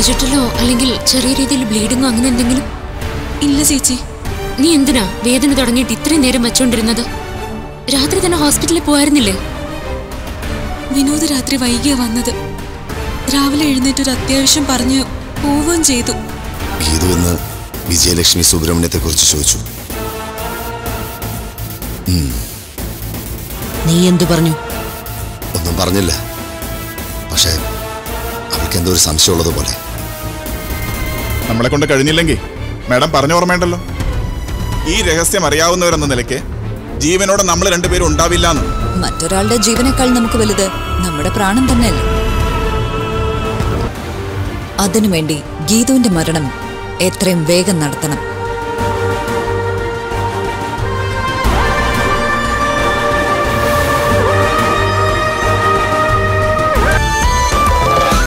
നീർചുറ്റലോ അല്ലെങ്കിൽ ചെറിയ രീതിയിൽ ബ്ലീഡിങ്ങോ അങ്ങനെ എന്തെങ്കിലും ഇല്ല ചേച്ചി നീ എന്തിനാ വേദന തുടങ്ങിയിട്ട് ഇത്രയും നേരം വെച്ചോണ്ടിരുന്നത് രാത്രി തന്നെ ഹോസ്പിറ്റലിൽ പോയായിരുന്നില്ലേ വിനോദ് രാത്രി വൈകിയ വന്നത് രാവിലെ എഴുന്നേറ്റ് ഒരു അത്യാവശ്യം പറഞ്ഞ് പോവുകയും ചെയ്തു ഗീതു എന്ന് വിജയലക്ഷ്മി സുബ്രഹ്മണ്യത്തെ കുറിച്ച് ചോദിച്ചു നീ എന്തു പറഞ്ഞു ഒന്നും പറഞ്ഞില്ല പക്ഷേ അവൾക്ക് എന്തോ ഒരു സംശയമുള്ളത് പോലെ നമ്മളെ കൊണ്ട് കഴിഞ്ഞില്ലെങ്കിൽ മാഡം പറഞ്ഞ ഓർമ്മയുണ്ടല്ലോ ഈ രഹസ്യം അറിയാവുന്നവരെന്ന നിലയ്ക്ക് ജീവനോടെ നമ്മൾ രണ്ടുപേരും ഉണ്ടാവില്ല എന്ന് മറ്റൊരാളുടെ ജീവനേക്കാൾ നമുക്ക് വലുത് നമ്മുടെ പ്രാണൻ തന്നെയല്ലേ അതിനുവേണ്ടി ഗീതുവിന്റെ മരണം എത്രയും വേഗം നടത്തണം